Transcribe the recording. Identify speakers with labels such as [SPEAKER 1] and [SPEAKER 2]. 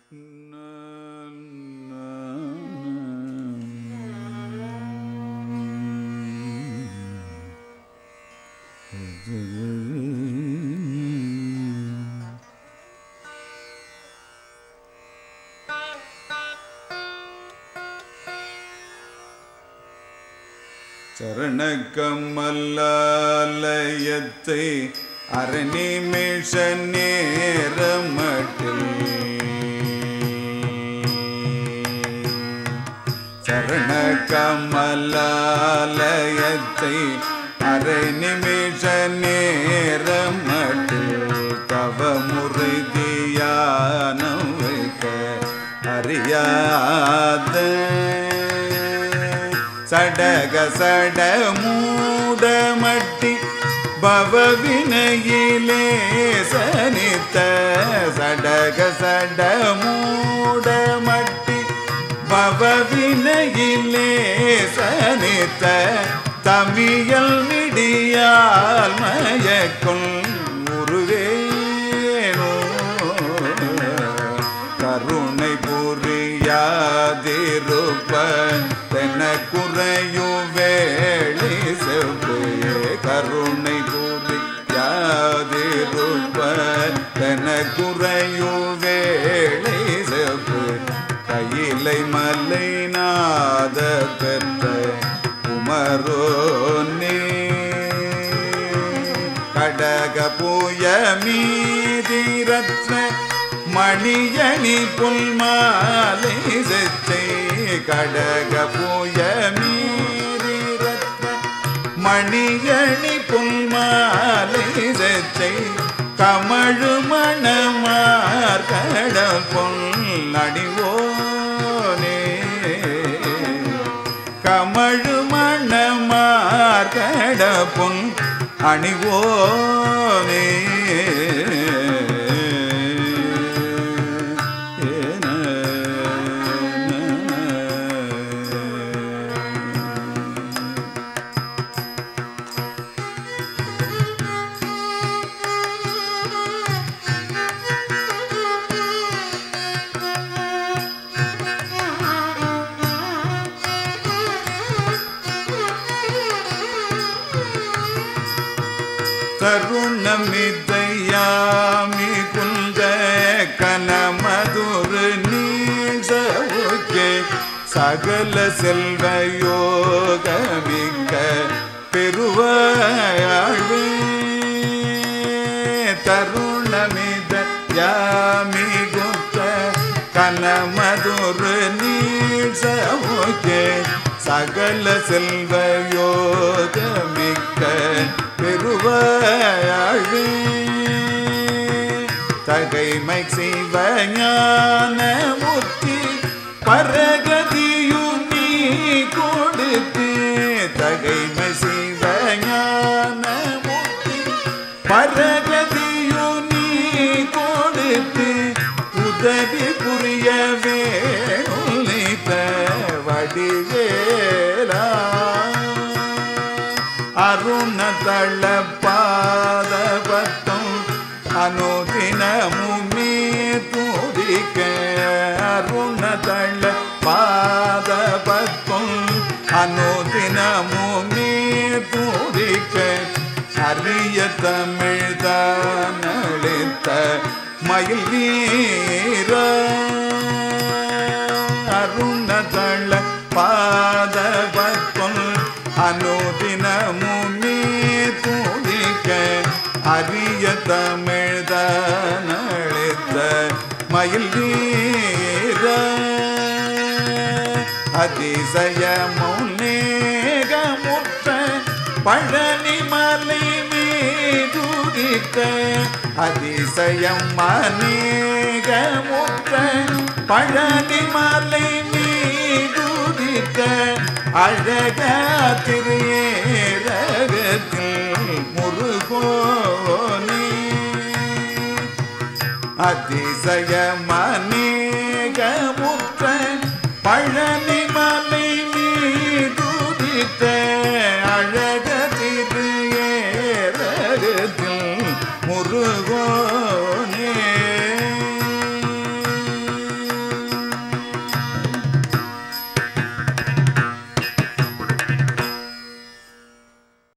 [SPEAKER 1] சரணக்கமல்லாலயத்தை அரணிமிஷ நேரமட்டில் சரணக்கமல்லாலயத்தை அரை நிமிஷ நேரமட்டில் தவமுறை தியானம் வைக்க அறியாத சடக சட மூடமட்டி பவவினையிலே சனித்த சடக சட மூடமட்டி பவவினையிலே சனித்த தமியல் மிடியால் மயக்கும் உருவேனோ கருணை புரியாதிருப்ப தென குறையும் வேளி செவ்வே கருணை புரியாதிருப்ப தென குறையும் வேளி செவ்வு கையிலை மலை நாத பெற்ற குமரோனே கடக புய மீதிரத்ன மணியணி புல்மாலை செச்சை கடக புய மீதிரத்ன மணியணி புல்மாலை செச்சை கமழு மணமார் கடல் பொன் நடிவோனே கமழு மணமார் கடப்புன் அணிவோனே தருணமிதையாமி குந்த கனமதுரு நீசவுக்கே சகல செல்வ யோகமிக்க பெருவாழ்வு தருணமிதையாமி குந்த கனமதுரு நீசவுக்கே சகல செல்வ யோகமிக்க பெருவாழ்வு தகைமை செய்வ ஞான முத்தி பரகதியும் நீ கொடுத்து தகைமை செய்வ ஞான முத்தி பரகதியும் நீ கொடுத்து உதவி புரிய வேணுத்த வடிவேலா அருண தள்ள பாத பத்தம் அனுதினமுமே துதிக்க அருண தள்ள பாத பத்தம் அனுதினமுமே துதிக்க அரிய தமிழ் தானளித்த மயில் வீர அருண தள்ள பாத பத்தம் அனுதினமுமே துதிக்க அரிய தமிழ்தனளித்த மயில் வீர அதிசய முன்னேகமுற்ற பழனி மலை மீதுதிக்க அதிசயம் அநேகமுற்ற பழனி மலை மீதுதிக்க அழக திரையேரகத்தில் முருகோனே அதிசய மணி